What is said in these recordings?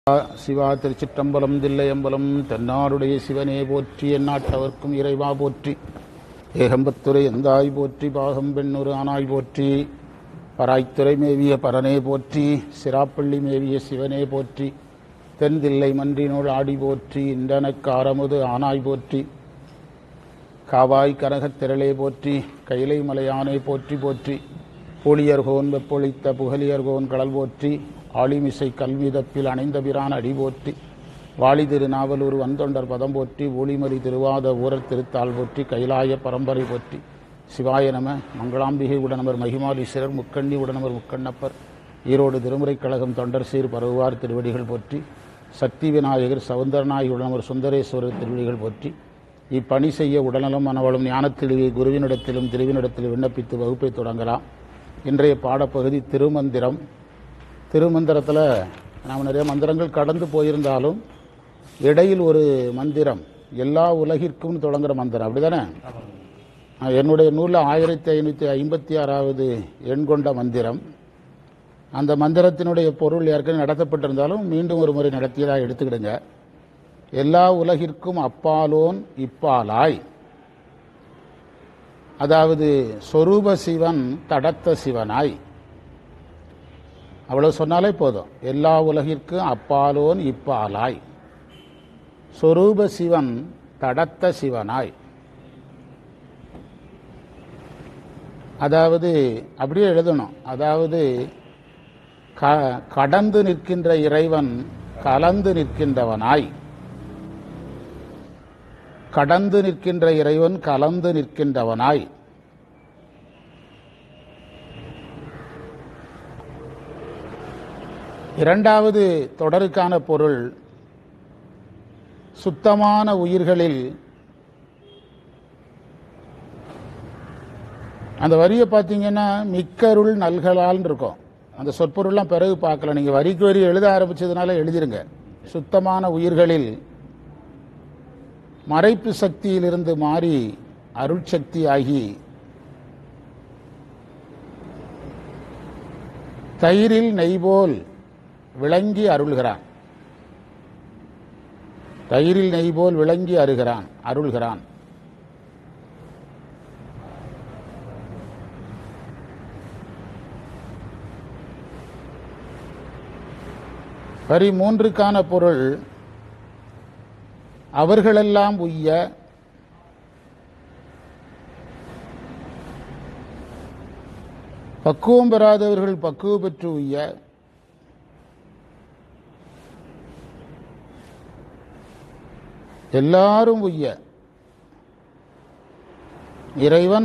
சிவா திருச்சிற்றம்பலம் தில்லையம்பலம் தென்னாடுடைய சிவனே போற்றி எந்நாட்டவர்க்கும் இறைவா போற்றி ஏகம்பத்துரை எந்தாய் போற்றி பாகம் பெண்ணுரு ஆனாய் போற்றி பராய்த்துறை மேவிய பரனே போற்றி சிராப்பள்ளி மேவிய சிவனே போற்றி தென் தில்லை மன்றினுள் ஆடி போற்றி இன்றனக்காரமுது ஆனாய் போற்றி காவாய் கனகத் திரளே போற்றி கைலை மலையானை போற்றி போற்றி பூழியர்கோன் வெப்பொழித்த புகழியர்கோன் கடல் போற்றி ஆளிமிசை கல்விதப்பில் அணைந்த பிரான் அடி போற்றி வாழி திருநாவலூர் வந்தொண்டர் பதம் போற்றி ஊழிமறி திருவாத ஊரர் திருத்தாள் போற்றி கைலாய பரம்பரை போற்றி சிவாய நம மங்களாம்பிகை உடனவர் மகிமாலீஸ்வரர் முக்கண்ணி உடனவர் முக்கண்ணப்பர் ஈரோடு திருமுறைக் கழகம் தொண்டர் சீர் பரவுவார் திருவடிகள் போற்றி சக்தி விநாயகர் சவுந்தரநாயகி உடனவர் சுந்தரேஸ்வரர் திருவடிகள் போற்றி இப்பணி செய்ய உடல்நலம் மனவளம் ஞானத்தெளிவை குருவினிடத்திலும் திருவினிடத்திலும் விண்ணப்பித்து வகுப்பை தொடங்கலாம் இன்றைய பாடப்பகுதி திருமந்திரம் திருமந்திரத்தில் நாம் நிறைய மந்திரங்கள் கடந்து போயிருந்தாலும் இடையில் ஒரு மந்திரம் எல்லா உலகிற்கும் தொடங்குற மந்திரம் அப்படிதானே ஆ, என்னுடைய நூலில் ஆயிரத்தி ஐநூற்றி ஐம்பத்தி ஆறாவது எண் கொண்ட மந்திரம் அந்த மந்திரத்தினுடைய பொருள் ஏற்கனவே நடத்தப்பட்டிருந்தாலும் மீண்டும் ஒரு முறை நடத்தியதாக எடுத்துக்கிடுங்க எல்லா உலகிற்கும் அப்பாலோன் இப்பாலாய் அதாவது சொரூப சிவன் தடத்த சிவனாய் அவ்வளவு சொன்னாலே போதும் எல்லா உலகிற்கும் அப்பாலோன் இப்பாலாய் சொரூப சிவன் தடத்த சிவனாய் அதாவது அப்படியே எழுதணும் அதாவது க- கடந்து நிற்கின்ற இறைவன் கலந்து நிற்கின்றவனாய் கடந்து நிற்கின்ற இறைவன் கலந்து நிற்கின்றவனாய் இரண்டாவது தொடருக்கான பொருள் சுத்தமான உயிர்களில் அந்த வரியை பார்த்தீங்கன்னா மிக்கருள் நல்கலால் இருக்கும் அந்த சொற்பொருள்லாம் பிறகு பார்க்கலாம் நீங்கள் வரிக்கு வரி எழுத ஆரம்பிச்சதுனால எழுதிருங்க சுத்தமான உயிர்களில் மறைப்பு சக்தியிலிருந்து மாறி அருட்சக்தி ஆகி தயிரில் நெய்போல் விளங்கி அருள்கிறான் தயிரில் நெய்போல் விளங்கி அருகிறான் அருள்கிறான் வரி மூன்றுக்கான பொருள் அவர்களெல்லாம் உய்ய பக்குவம் பெறாதவர்கள் பக்குவ பெற்று உய்ய எல்லாரும் உய்ய இறைவன்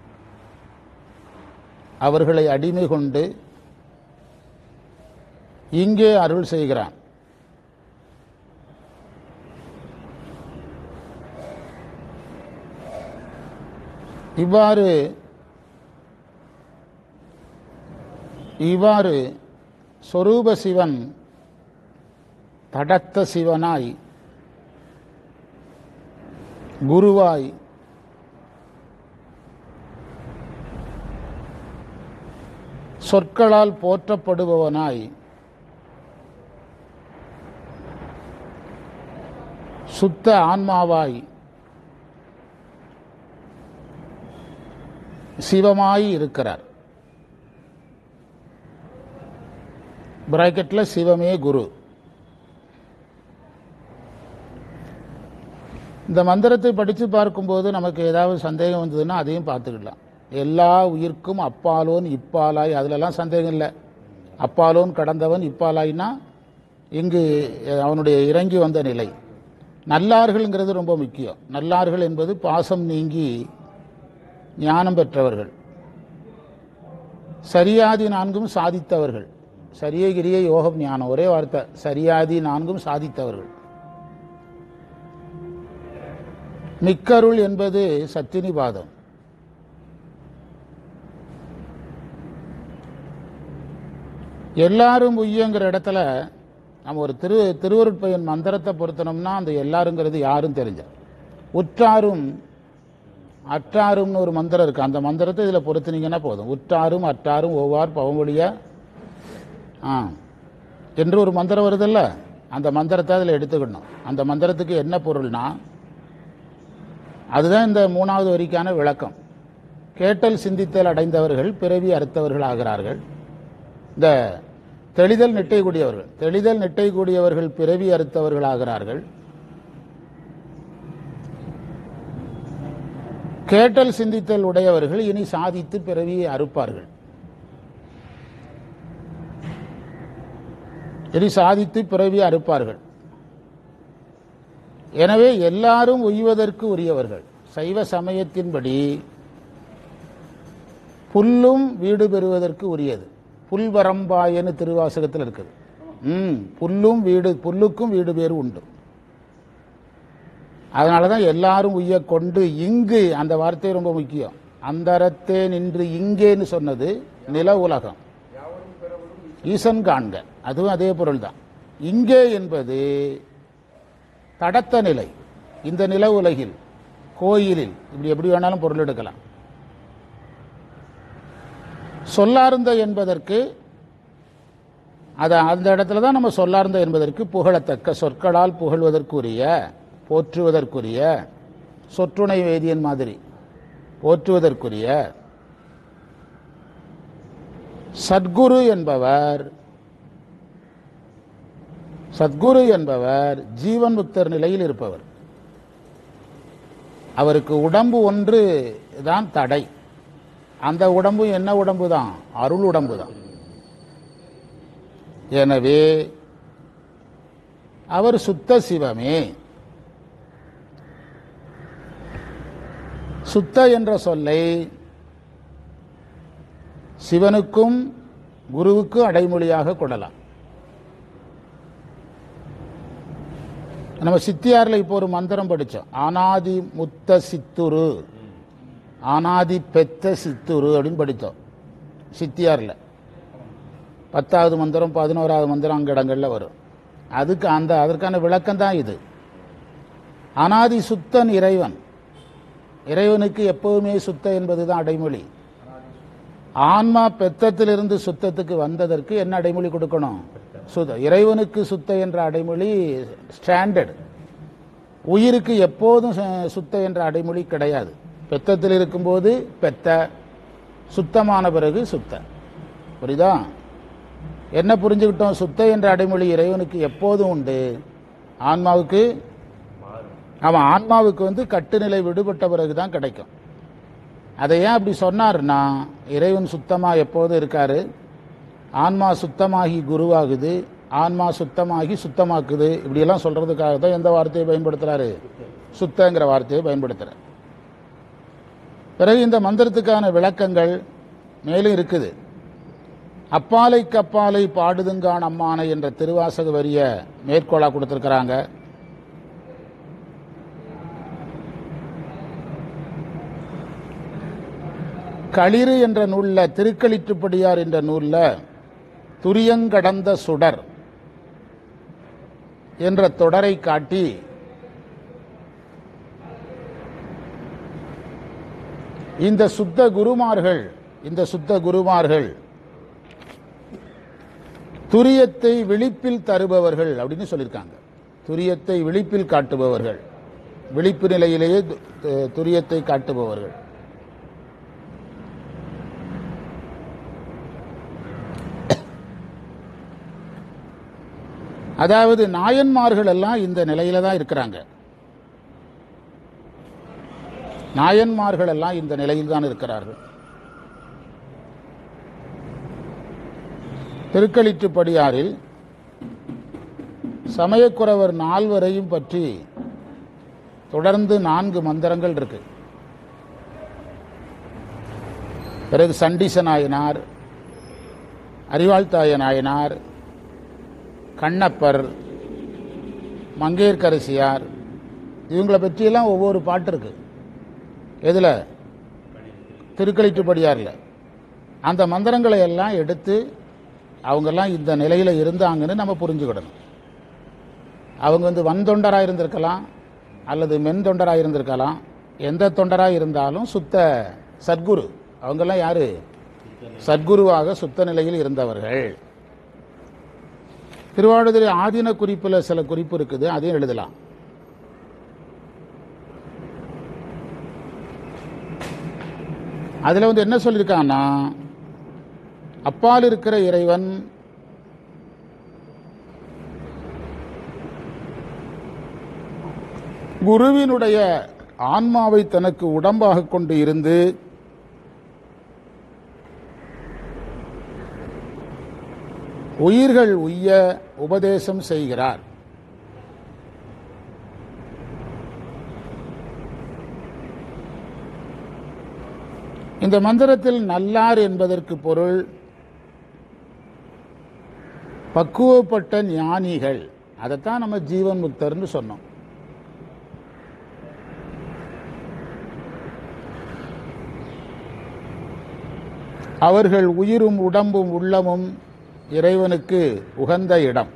அவர்களை அடிமை கொண்டு இங்கே அருள் செய்கிறான் இவ்வாறு இவ்வாறு சொரூப சிவன் தடத்த சிவனாய் குருவாய் சொற்களால் போற்றப்படுபவனாய் சுத்த ஆன்மாவாய் சிவமாய் இருக்கிறார் பிராக்கெட்ல சிவமே குரு இந்த மந்திரத்தை படித்து பார்க்கும்போது நமக்கு ஏதாவது சந்தேகம் வந்ததுன்னா அதையும் பார்த்துக்கலாம் எல்லா உயிர்க்கும் அப்பாலோன் இப்பாலாய் அதுலலாம் சந்தேகம் இல்லை அப்பாலோன் கடந்தவன் இப்பாலாய்னா இங்கு அவனுடைய இறங்கி வந்த நிலை நல்லார்கள்ங்கிறது ரொம்ப முக்கியம் நல்லார்கள் என்பது பாசம் நீங்கி ஞானம் பெற்றவர்கள் சரியாதி நான்கும் சாதித்தவர்கள் சரியை கிரிய யோகம் ஞானம் ஒரே வார்த்தை சரியாதி நான்கும் சாதித்தவர்கள் மிக்கருள் என்பது சத்தினிபாதம் எல்லாரும் உய்யங்கிற இடத்துல நம்ம ஒரு திரு திருவருட்பயன் மந்திரத்தை பொருத்தனோம்னா அந்த எல்லாருங்கிறது யாரும் தெரிஞ்ச உற்றாரும் அற்றாரும்னு ஒரு மந்திரம் இருக்கு அந்த மந்திரத்தை இதில் பொருத்தினீங்கன்னா போதும் உற்றாரும் அற்றாரும் ஒவ்வார் பவமொழிய ஆ என்று ஒரு மந்திரம் வருதல்ல அந்த மந்திரத்தை அதில் எடுத்துக்கணும் அந்த மந்திரத்துக்கு என்ன பொருள்னா அதுதான் இந்த மூணாவது வரிக்கான விளக்கம் கேட்டல் சிந்தித்தல் அடைந்தவர்கள் பிறவி அறுத்தவர்கள் ஆகிறார்கள் இந்த தெளிதல் நெட்டை கூடியவர்கள் தெளிதல் நெட்டை கூடியவர்கள் பிறவி அறுத்தவர்கள் ஆகிறார்கள் கேட்டல் சிந்தித்தல் உடையவர்கள் இனி சாதித்து பிறவியை அறுப்பார்கள் இனி சாதித்து பிறவி அறுப்பார்கள் எனவே எல்லாரும் உய்வதற்கு உரியவர்கள் சைவ சமயத்தின்படி புல்லும் வீடு பெறுவதற்கு உரியது புல்வரம்பாயன்னு திருவாசகத்தில் இருக்குது ம் புல்லும் வீடு புல்லுக்கும் வீடு பேர் உண்டு அதனால தான் எல்லாரும் உய்ய கொண்டு இங்கு அந்த வார்த்தை ரொம்ப முக்கியம் அந்தரத்தே நின்று இங்கேன்னு சொன்னது நில உலகம் ஈசன் காண்க அதுவும் அதே பொருள் தான் இங்கே என்பது தடத்த நிலை இந்த நில உலகில் கோயிலில் இப்படி எப்படி வேணாலும் பொருள் எடுக்கலாம் சொல்லார்ந்த என்பதற்கு அது அந்த இடத்துல தான் நம்ம சொல்லார்ந்த என்பதற்கு புகழத்தக்க சொற்களால் புகழ்வதற்குரிய போற்றுவதற்குரிய சொற்றுணை வேதியன் மாதிரி போற்றுவதற்குரிய சத்குரு என்பவர் சத்குரு என்பவர் ஜீவன் முக்தர் நிலையில் இருப்பவர் அவருக்கு உடம்பு ஒன்று தான் தடை அந்த உடம்பு என்ன உடம்பு தான் அருள் உடம்பு தான் எனவே அவர் சுத்த சிவமே சுத்த என்ற சொல்லை சிவனுக்கும் குருவுக்கும் அடைமொழியாக கொள்ளலாம் நம்ம சித்தியாரில் இப்போ ஒரு மந்திரம் படித்தோம் ஆனாதி முத்த சித்துரு ஆனாதி பெத்த சித்துரு அப்படின்னு படித்தோம் சித்தியாரில் பத்தாவது மந்திரம் பதினோராவது மந்திரம் அங்க இடங்கள்ல வரும் அதுக்கு அந்த அதற்கான விளக்கம் தான் இது அனாதி சுத்தன் இறைவன் இறைவனுக்கு எப்பவுமே சுத்த என்பதுதான் அடைமொழி ஆன்மா பெத்தத்திலிருந்து சுத்தத்துக்கு வந்ததற்கு என்ன அடைமொழி கொடுக்கணும் சுத்த இறைவனுக்கு சுத்த என்ற அடைமொழி ஸ்டாண்டர்ட் உயிருக்கு எப்போதும் சு- சுத்த என்ற அடைமொழி கிடையாது பெத்தத்தில் இருக்கும்போது பெத்த சுத்தமான பிறகு சுத்த புரியுதா என்ன புரிஞ்சுக்கிட்டோம் சுத்த என்ற அடைமொழி இறைவனுக்கு எப்போதும் உண்டு ஆன்மாவுக்கு அவன் ஆன்மாவுக்கு வந்து கட்டுநிலை விடுபட்ட பிறகு தான் கிடைக்கும் அதை ஏன் அப்படி சொன்னார்னா இறைவன் சுத்தமாக எப்போதும் இருக்காரு ஆன்மா சுத்தமாகி குருவாகுது ஆன்மா சுத்தமாகி சுத்தமாக்குது இப்படியெல்லாம் சொல்றதுக்காக தான் எந்த வார்த்தையை பயன்படுத்துறாரு சுத்தங்கிற வார்த்தையை பயன்படுத்துறார் பிறகு இந்த மந்திரத்துக்கான விளக்கங்கள் மேலும் இருக்குது அப்பாலை கப்பாலை பாடுதுங்கான் அம்மானை என்ற திருவாசக வரிய மேற்கோளா கொடுத்திருக்கிறாங்க களிறு என்ற நூல்ல திருக்களிற்றுப்படியார் என்ற நூல்ல துரியங்கடந்த சுடர் என்ற தொடரை காட்டி இந்த சுத்த குருமார்கள் இந்த சுத்த குருமார்கள் துரியத்தை விழிப்பில் தருபவர்கள் அப்படின்னு சொல்லியிருக்காங்க துரியத்தை விழிப்பில் காட்டுபவர்கள் விழிப்பு நிலையிலேயே து- து- துரியத்தை காட்டுபவர்கள் அதாவது நாயன்மார்கள் எல்லாம் இந்த நிலையில தான் இருக்கிறாங்க நாயன்மார்கள் எல்லாம் இந்த நிலையில் தான் இருக்கிறார்கள் திருக்களிற்றுப்படியாரில் சமயக்குறவர் நால்வரையும் பற்றி தொடர்ந்து நான்கு மந்திரங்கள் இருக்கு பிறகு சண்டீச நாயனார் அறிவாழ்த்தாய நாயனார் கண்ணப்பர் மங்கையர்க்கரசியார் இவங்களை பற்றியெல்லாம் ஒவ்வொரு பாட்டு இருக்கு எதுல திருக்களிட்டுப்படியார்ல அந்த மந்திரங்களை எல்லாம் எடுத்து அவங்கெல்லாம் இந்த நிலையில இருந்தாங்கன்னு நம்ம புரிஞ்சுக்கிடணும் அவங்க வந்து வன் தொண்டரா இருந்திருக்கலாம் அல்லது மென் தொண்டரா இருந்திருக்கலாம் எந்த தொண்டரா இருந்தாலும் சுத்த சத்குரு அவங்கெல்லாம் யாரு சத்குருவாக சுத்த நிலையில் இருந்தவர்கள் திருவாவடுதுறை ஆதீன குறிப்பில் சில குறிப்பு இருக்குது அதையும் எழுதலாம் அதில் வந்து என்ன சொல்லியிருக்காங்கன்னா அப்பால் இருக்கிற இறைவன் குருவினுடைய ஆன்மாவை தனக்கு உடம்பாக கொண்டு இருந்து உயிர்கள் உய்ய உபதேசம் செய்கிறார் இந்த மந்திரத்தில் நல்லார் என்பதற்கு பொருள் பக்குவப்பட்ட ஞானிகள் அதைத்தான் நம்ம ஜீவன் முக்தர்னு சொன்னோம் அவர்கள் உயிரும் உடம்பும் உள்ளமும் இறைவனுக்கு உகந்த இடம்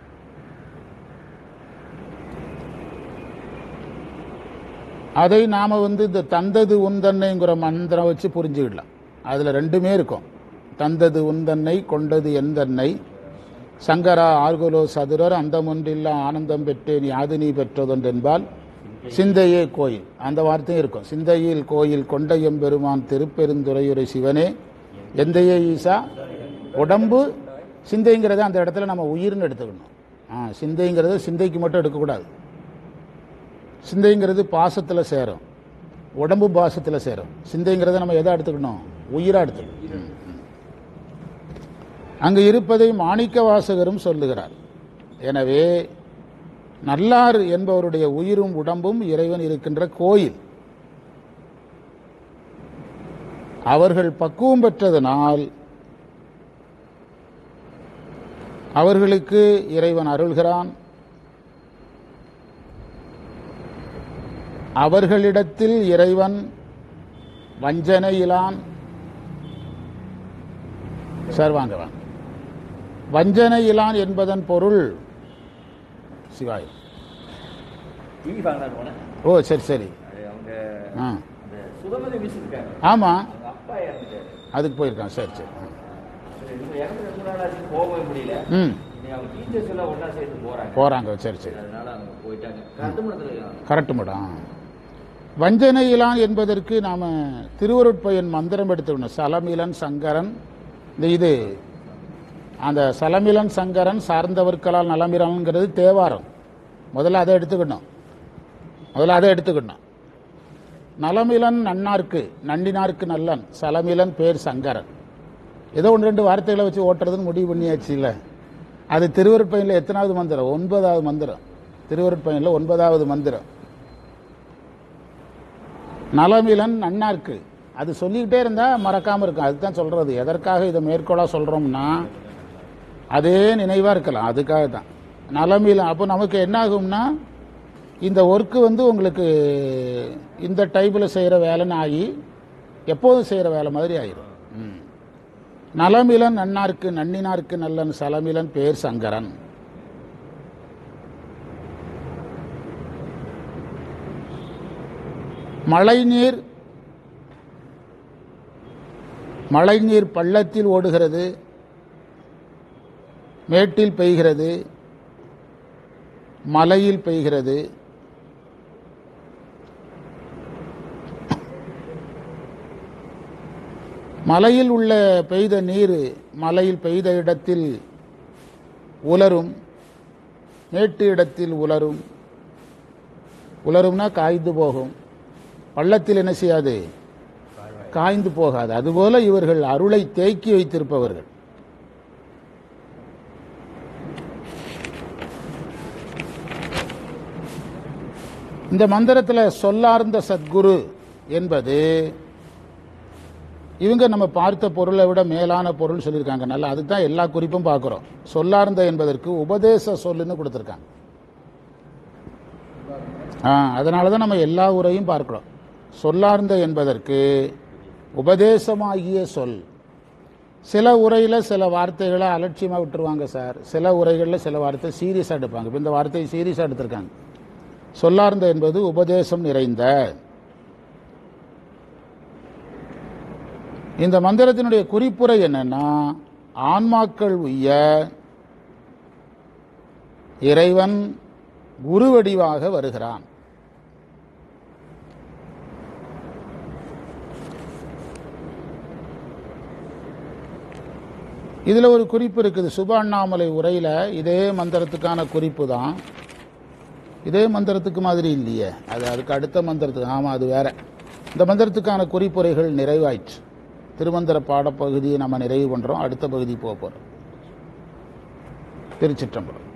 அதை நாம வந்து இந்த தந்தது உந்தன்னைங்கிற மந்திரம் வச்சு புரிஞ்சுக்கிடலாம் அதுல ரெண்டுமே இருக்கும் தந்தது உந்தன்னை கொண்டது எந்தன்னை சங்கரா ஆர்குலோ சதுரர் அந்தமொன்றில்லா ஆனந்தம் பெற்றேன் யாது நீ பெற்றதொன்றென்பால் சிந்தையே கோயில் அந்த வார்த்தையும் இருக்கும் சிந்தையில் கோயில் கொண்ட எம்பெருமான் திருப்பெருந்துறையுரை சிவனே எந்தையே ஈசா உடம்பு சிந்தைங்கிறத அந்த இடத்துல நம்ம உயிர்னு எடுத்துக்கணும் ஆ சிந்தைங்கிறது சிந்தைக்கு மட்டும் எடுக்கக்கூடாது சிந்தைங்கிறது பாசத்தில் சேரும் உடம்பு பாசத்தில் சேரும் சிந்தைங்கிறத நம்ம எதை எடுத்துக்கணும் உயிராக எடுத்துக்கணும் ம், ம். அங்கு இருப்பதை மாணிக்க வாசகரும் சொல்லுகிறார் எனவே நல்லார் என்பவருடைய உயிரும் உடம்பும் இறைவன் இருக்கின்ற கோயில் அவர்கள் பக்குவம் பெற்றதனால் அவர்களுக்கு இறைவன் அருள்கிறான் அவர்களிடத்தில் இறைவன் வஞ்சனையிலான் சார் வாங்க வாங்க வஞ்சனையிலான் என்பதன் பொருள் சிவாய் டிவி வாங்கலான்னு போனேன் ஓ சரி சரி அது அவங்க ஆ அந்த சுதமதி மிஸ் இருக்காங்க ஆமாம் அவங்க அப்பா இறந்துட்டாரு அதுக்கு போயிருக்கான் சரி சரி ஆ. சரி, இவங்க இறந்து ரெண்டு நாள் ஆச்சு போகவே முடியல ம் இன்னைக்கு அவங்க டீச்சர்ஸ் எல்லாம் ஒண்ணா சேர்ந்து போறாங்க போகிறாங்க சரி சரி அதனால அவங்க போயிட்டாங்க கட்டுமணத்துல கரெக்ட் மேடம் வஞ்சனையிலான் என்பதற்கு நாம திருவருட்பயன் மந்திரம் எடுத்துக்கணும் சலமிலன் சங்கரன் இந்த இது அந்த சலமிலன் சங்கரன் சார்ந்தவர்களால் நலமிலன்ங்கிறது தேவாரம் முதல்ல அதை எடுத்துக்கணும் முதல்ல அதை எடுத்துக்கணும் நலமிலன் நன்னார்க்கு நன்னினார்க்கு நல்லன் சலமிலன் பேர் சங்கரன் ஏதோ ஒன்று ரெண்டு வார்த்தைகளை வச்சு ஓட்டுறதுன்னு முடிவு பண்ணியாச்சு இல்லை அது திருவருட்பயனில் எத்தனாவது மந்திரம் ஒன்பதாவது மந்திரம் திருவருட்பயனில் ஒன்பதாவது மந்திரம் நலமிலன் நன்னார்க்கு அது சொல்லிக்கிட்டே இருந்தா மறக்காம இருக்கும் அதுதான் சொல்றது எதற்காக இதை மேற்கோளா சொல்றோம்னா அதே நினைவா இருக்கலாம் அதுக்காக தான் நலமிலன் அப்போ நமக்கு என்ன ஆகும்னா இந்த ஒர்க்கு வந்து உங்களுக்கு இந்த டைப்பில் செய்கிற வேலைன்னு ஆகி எப்போதும் செய்கிற வேலை மாதிரி ஆயிரும் ம். நலமிலன் நன்னார்க்கு நன்னினார்க்கு நல்லன் சலமிலன் பேர் சங்கரன் மழைநீர் மழைநீர் பள்ளத்தில் ஓடுகிறது மேட்டில் பெய்கிறது மலையில் பெய்கிறது மலையில் உள்ள பெய்த நீர் மலையில் பெய்த இடத்தில் உலரும் மேட்டு இடத்தில் உலரும் உலரும்னா காய்ந்து போகும் பள்ளத்தில் என்ன செய்யாது காய்ந்து போகாது அதுபோல இவர்கள் அருளை தேக்கி வைத்திருப்பவர்கள் இந்த மந்திரத்தில் சொல்லார்ந்த சத்குரு என்பது இவங்க நம்ம பார்த்த பொருளை விட மேலான பொருள் சொல்லியிருக்காங்க நல்லா அதுதான் எல்லா குறிப்பும் பார்க்குறோம் சொல்லார்ந்த என்பதற்கு உபதேச சொல்லுன்னு கொடுத்துருக்காங்க ஆ அதனால தான் நம்ம எல்லா உரையும் பார்க்கிறோம் சொல்லார்ந்த என்பதற்கு உபதேசமாகிய சொல் சில உரையில் சில வார்த்தைகளை அலட்சியமாக விட்டுருவாங்க சார் சில உரைகளில் சில வார்த்தை சீரியஸாக எடுப்பாங்க இப்போ இந்த வார்த்தையை சீரியஸாக எடுத்திருக்காங்க சொல்லார்ந்த என்பது உபதேசம் நிறைந்த இந்த மந்திரத்தினுடைய குறிப்புரை என்னன்னா ஆன்மாக்கள் உய்ய இறைவன் குருவடிவாக வருகிறான் இதுல ஒரு குறிப்பு இருக்குது சுபாண்ணாமலை உரையில இதே மந்திரத்துக்கான குறிப்பு தான் இதே மந்திரத்துக்கு மாதிரி இல்லையே அது அதுக்கு அடுத்த மந்திரத்துக்கு ஆமா அது வேற இந்த மந்திரத்துக்கான குறிப்புரைகள் நிறைவாயிற்று திருமந்திர பாடப்பகுதியை நம்ம நிறைவு பண்றோம் அடுத்த பகுதி போக போறோம் திருச்சிற்றம்பலம்